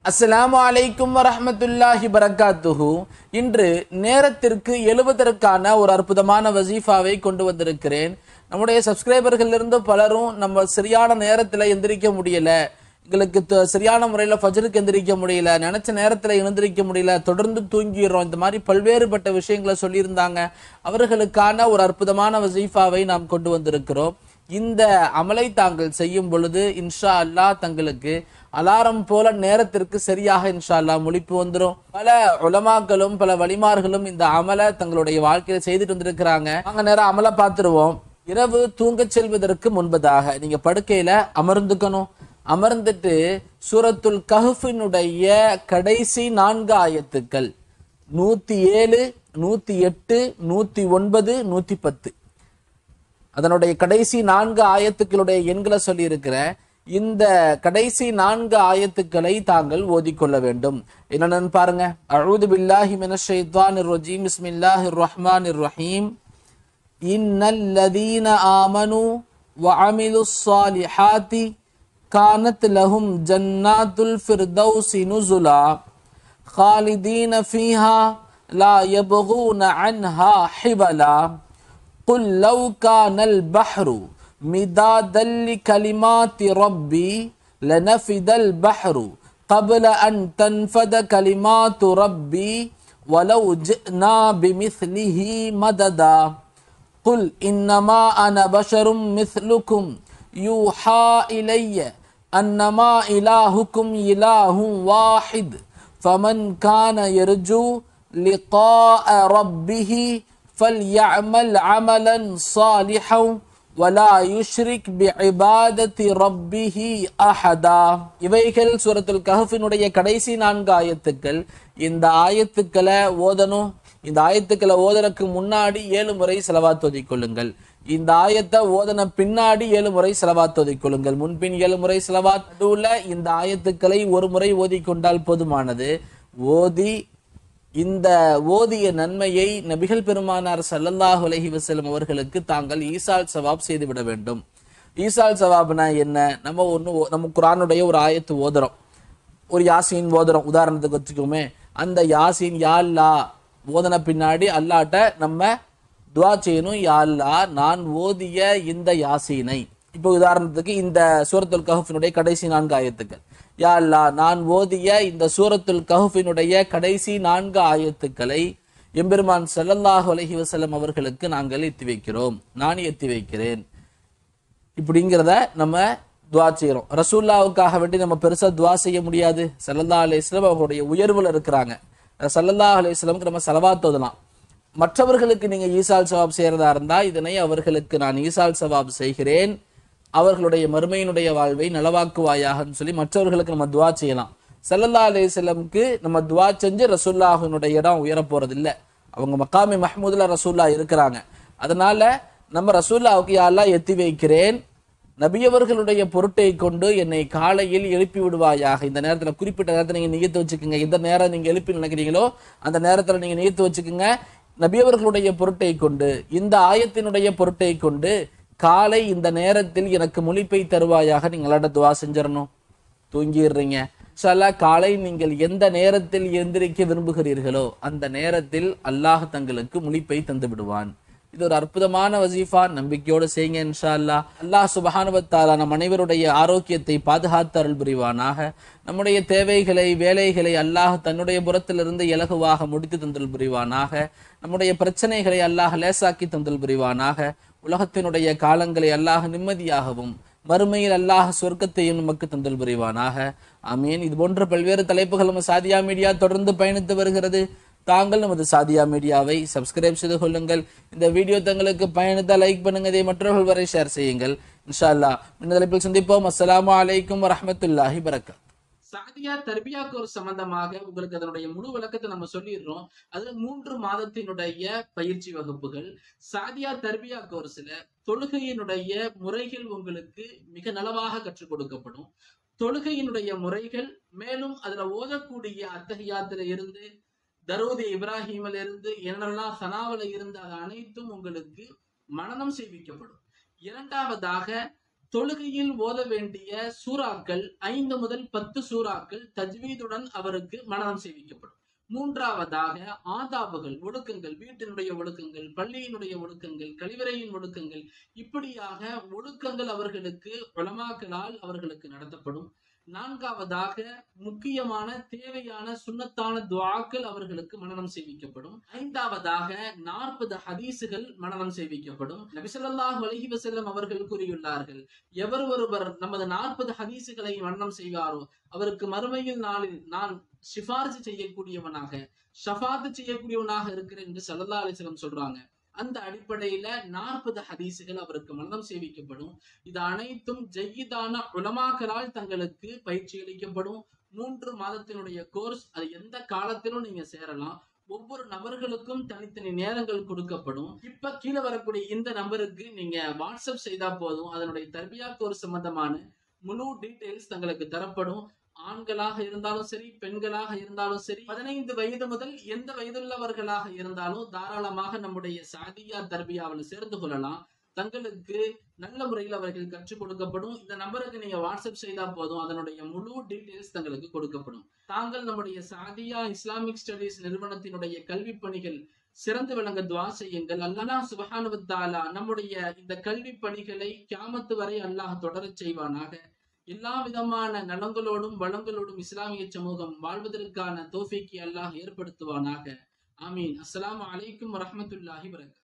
அஸ்ஸலாமு அலைக்கும் வரஹ்மத்துல்லாஹி பரக்காத்துஹு இன்று நேரத்திற்கு எழுவதற்கான ஒரு அற்புதமான வசீஃபாவை கொண்டு வந்திருக்கிறேன் நம்முடைய சப்ஸ்கிரைபர்கள் இருந்து பலரும் நம்ம சரியான நேரத்தில் எந்திரிக்க முடியல எங்களுக்கு த- சரியான முறையில் ஃபஜருக்கு எந்திரிக்க முடியல நினைச்ச நேரத்தில் எழுந்திரிக்க முடியல தொடர்ந்து தூங்கிடுறோம் இந்த மாதிரி பல்வேறுபட்ட விஷயங்களை சொல்லியிருந்தாங்க அவர்களுக்கான ஒரு அற்புதமான வசீஃபாவை நாம் கொண்டு வந்திருக்கிறோம் இந்த அமலை தாங்கள் செய்யும் பொழுது இன்ஷா அல்லாஹ் தங்களுக்கு அலாரம் போல நேரத்திற்கு சரியாக இன்ஷா அல்லாஹ் முழிப்பு வந்துடும் பல உலமாக்களும் பல வலிமார்களும் இந்த அமலை தங்களுடைய வாழ்க்கையில செய்துட்டு வந்திருக்கிறாங்க அங்க நேரம் அமலை பார்த்துருவோம் இரவு தூங்கச் செல்வதற்கு முன்பதாக நீங்க படுக்கையில அமர்ந்துக்கணும் அமர்ந்துட்டு சூரத்துல் கஹ்ஃபினுடைய கடைசி நான்கு ஆயத்துக்கள் நூத்தி ஏழு நூத்தி எட்டு நூத்தி ஒன்பது நூத்தி பத்து அதனுடைய கடைசி நான்கு ஆயத்துக்களுடைய எண்களை சொல்லி இருக்கிற இந்த கடைசி நான்கு ஆயத்துக்களை தாங்கள் ஓதிக்கொள்ள வேண்டும் என்னன்னு பாருங்க அழுது பில்லாஹி மினஷ் ஷைத்தானிர் ரஜீம் பிஸ்மில்லாஹிர் ரஹ்மானிர் ரஹீம் இன்னல்லதீன ஆமனு وعملوا الصالحات كانت لهم جنات الفردوس نزلا خالدين فيها لا يبغون عنها حبلا قل لو كان البحر مدادا لكلمات ربي لنفد البحر قبل أن تنفد كلمات ربي ولو جئنا بمثله مددا قل إنما أنا بشر مثلكم يوحى إلي أنما إلهكم إله واحد فمن كان يرجو لقاء ربه فليعمل عملا صالحا ولا يشرك بعبادة ربه أحدا இவைகள் சூரத்துல் கஹஃபினுடைய கடைசி நான்கு ஆயத்துக்கள் இந்த ஆயத்துக்களை ஓதணும் இந்த ஆயத்துக்களை ஓதறதுக்கு முன்னாடி ஏழு முறை செலவாத் ஓதிக் கொள்ளுங்கள் இந்த ஆயத்தை ஓதன பின்னாடி ஏழு முறை செலவாத் ஓதிக் கொள்ளுங்கள் முன்பின் ஏழு முறை செலவாத் நடுவுல இந்த ஆயத்துக்களை ஒரு முறை ஓதிக்கொண்டால் போதுமானது ஓதி இந்த ஓதிய நன்மையை நபிகள் பெருமானார் ஸல்லல்லாஹு அலைஹி வஸல்லம் அவர்களுக்கு தாங்கள் ஈசால் சவாப் செய்து விட வேண்டும் ஈசால் சவாப்னா என்ன நம்ம ஒன்று நம்ம குரானுடைய ஒரு ஆயத்து ஓதுறோம் ஒரு யாசீன் ஓதுறோம் உதாரணத்துக்கு வச்சுக்கோமே அந்த யாசீன் யா அல்லா ஓதன பின்னாடி அல்லாட்ட நம்ம துவா செய்யணும் யா அல்லா நான் ஓதிய இந்த யாசீனை இப்போ உதாரணத்துக்கு இந்த சூரத்துல் கஹஃபினுடைய கடைசி நான்கு ஆயத்துக்கள் யா அல்லா நான் ஓதிய இந்த சூரத்துல் கஹஃபினுடைய கடைசி நான்கு ஆயத்துக்களை எம்பெருமான் ஸல்லல்லாஹு அலைஹி வஸல்லம் அவர்களுக்கு நாங்கள் எத்தி வைக்கிறோம் நான் எத்தி வைக்கிறேன் இப்படிங்கிறத நம்ம துவா செய்கிறோம் ரசூல்லாவுக்காக வேண்டி நம்ம பெருசா துவா செய்ய முடியாது சல்லல்லா அலிஸ்லாம் அவங்களுடைய உயர்வுல இருக்கிறாங்க சல்லல்லா அலிஸ்லாமுக்கு நம்ம செலவாத் ஓதலாம் மற்றவர்களுக்கு நீங்க ஈசால் சவாப் செய்யறதா இருந்தா இதனை அவர்களுக்கு நான் ஈசால் சவாப் செய்கிறேன் அவர்களுடைய மறுமையினுடைய வாழ்வை நலவாக்குவாயாகன்னு சொல்லி மற்றவர்களுக்கு நம்ம துவா செய்யலாம் சல்லல்லா அலிஸ்லமுக்கு நம்ம துவா செஞ்சு ரசூல்லாஹினுடைய இடம் உயர போறது இல்ல அவங்க மக்காமி மஹ்மூதுல ரசூல்லா இருக்கிறாங்க அதனால நம்ம ரசூல்லாவுக்கு யாரெல்லாம் எத்தி வைக்கிறேன் நபியவர்களுடைய பொருட்டை கொண்டு என்னை காலையில் எழுப்பி விடுவாயாக இந்த நேரத்துல குறிப்பிட்ட நேரத்துல நீங்க நியத்து வச்சுக்கோங்க எந்த நேரம் நீங்க எழுப்பி நினைக்கிறீங்களோ அந்த நேரத்துல நீங்க நியத்து வச்சுக்கோங்க நபியவர்களுடைய பொருட்டை கொண்டு இந்த ஆயத்தினுடைய பொருட்டை கொண்டு காலை இந்த நேரத்தில் எனக்கு முழிப்பை தருவாயாக நீங்களோட துவா செஞ்சிடணும் தூங்கிடுறீங்க இன்ஷா காலை நீங்கள் எந்த நேரத்தில் எந்திரிக்க விரும்புகிறீர்களோ அந்த நேரத்தில் அல்லாஹ் தங்களுக்கு முழிப்பை தந்து விடுவான் இது ஒரு அற்புதமான வசீஃபா நம்பிக்கையோடு செய்யுங்க இன்ஷா அல்லாஹ் அல்லாஹ் சுபஹானுவத்தாலா நம் அனைவருடைய ஆரோக்கியத்தை பாதுகாத்து அருள் புரிவானாக நம்முடைய தேவைகளை வேலைகளை அல்லாஹ் தன்னுடைய புறத்திலிருந்து இலகுவாக முடித்து தந்தல் புரிவானாக நம்முடைய பிரச்சனைகளை அல்லாஹ் லேசாக்கி தந்தல் புரிவானாக உலகத்தினுடைய காலங்களை அல்லாஹ் நிம்மதியாகவும் மறுமையில் அல்லாஹ் சொர்க்கத்தையும் நமக்கு தந்தல் புரிவானாக ஆமீன் இது போன்ற பல்வேறு தலைப்புகள் நம்ம சாதியா மீடியா தொடர்ந்து பயணித்து வருகிறது தாங்கள் நமது சாதியா மீடியாவை சப்ஸ்கிரைப் செய்து கொள்ளுங்கள் இந்த வீடியோ தங்களுக்கு பயணித்தால் லைக் பண்ணுங்க இதை மற்றவர்கள் வரை ஷேர் செய்யுங்கள் இன்ஷா அல்லாஹ் இந்த தலைப்பில் சந்திப்போம் அஸ்ஸலாமு அலைக்கும் வரஹ்மத்துல்லாஹி வரகாத் சாதியா தர்பியா கோர்ஸ் சம்பந்தமாக உங்களுக்கு அதனுடைய முழு விளக்கத்தை நம்ம சொல்லிடுறோம் அது மூன்று மாதத்தினுடைய பயிற்சி வகுப்புகள் சாதியா தர்பியா கோர்ஸ்ல தொழுகையினுடைய முறைகள் உங்களுக்கு மிக நலவாக கற்றுக் கொடுக்கப்படும் தொழுகையினுடைய முறைகள் மேலும் அதுல ஓதக்கூடிய அத்தகையாத்துல இருந்து தரூதி இப்ராஹிமில் இருந்து என்னெல்லாம் சனாவில இருந்து அது அனைத்தும் உங்களுக்கு மனனம் செய்விக்கப்படும் இரண்டாவதாக தொழுகையில் ஓத வேண்டிய சூறாக்கள் ஐந்து முதல் பத்து சூறாக்கள் தஜ்வீதுடன் அவருக்கு மனநம் செய்விக்கப்படும் மூன்றாவதாக ஆதாபுகள் ஒழுக்கங்கள் வீட்டினுடைய ஒழுக்கங்கள் பள்ளியினுடைய ஒழுக்கங்கள் கழிவறையின் ஒழுக்கங்கள் இப்படியாக ஒழுக்கங்கள் அவர்களுக்கு உலமாக்களால் அவர்களுக்கு நடத்தப்படும் நான்காவதாக முக்கியமான தேவையான சுண்ணத்தான துவாக்கள் அவர்களுக்கு மனநம் செய்விக்கப்படும் ஐந்தாவதாக நாற்பது ஹதீசுகள் மனநம் செய்விக்கப்படும் நபிசல்லாஹ் அலஹி வசல்லம் அவர்கள் கூறியுள்ளார்கள் எவர் ஒருவர் நமது நாற்பது ஹதீசுகளை மனநம் செய்வாரோ அவருக்கு மறுமையில் நாளில் நான் சிபாரிசு செய்யக்கூடியவனாக ஷஃபாத்து செய்யக்கூடியவனாக இருக்கிறேன் என்று சல்லா அலிஸ்லம் சொல்றாங்க அந்த அடிப்படையில நாற்பது ஹதீசுகள் அவருக்கு மரணம் சேவிக்கப்படும் இது அனைத்தும் ஜெயிதான உலமாக்களால் தங்களுக்கு பயிற்சி அளிக்கப்படும் மூன்று மாதத்தினுடைய கோர்ஸ் அது எந்த காலத்திலும் நீங்க சேரலாம் ஒவ்வொரு நபர்களுக்கும் தனித்தனி நேரங்கள் கொடுக்கப்படும் இப்ப கீழே வரக்கூடிய இந்த நம்பருக்கு நீங்க வாட்ஸ்அப் செய்தா போதும் அதனுடைய தர்பியா கோர்ஸ் சம்பந்தமான முழு டீடைல்ஸ் தங்களுக்கு தரப்படும் ஆண்களாக இருந்தாலும் சரி பெண்களாக இருந்தாலும் சரி பதினைந்து வயது முதல் எந்த வயதுள்ளவர்களாக இருந்தாலும் தாராளமாக நம்முடைய சாதியா தர்பியாவில் சேர்ந்து கொள்ளலாம் தங்களுக்கு நல்ல முறையில் அவர்கள் கற்றுக் கொடுக்கப்படும் இந்த நம்பருக்கு நீங்க வாட்ஸ்அப் செய்தா போதும் அதனுடைய முழு டீடைல்ஸ் தங்களுக்கு கொடுக்கப்படும் தாங்கள் நம்முடைய சாதியா இஸ்லாமிக் ஸ்டடீஸ் நிறுவனத்தினுடைய கல்வி பணிகள் சிறந்து விளங்க துவா செய்யுங்கள் அல்லாஹ் சுபஹானுவத்தாலா நம்முடைய இந்த கல்வி பணிகளை கியாமத்து வரை அல்லாஹ் தொடரச் செய்வானாக எல்லா விதமான நலங்களோடும் வளங்களோடும் இஸ்லாமிய சமூகம் வாழ்வதற்கான தோஃபிக்கு அல்லாஹ் ஏற்படுத்துவானாக ஆமீன் அஸ்ஸலாமு அலைக்கும் வரஹ்மத்துல்லாஹி வரகாத்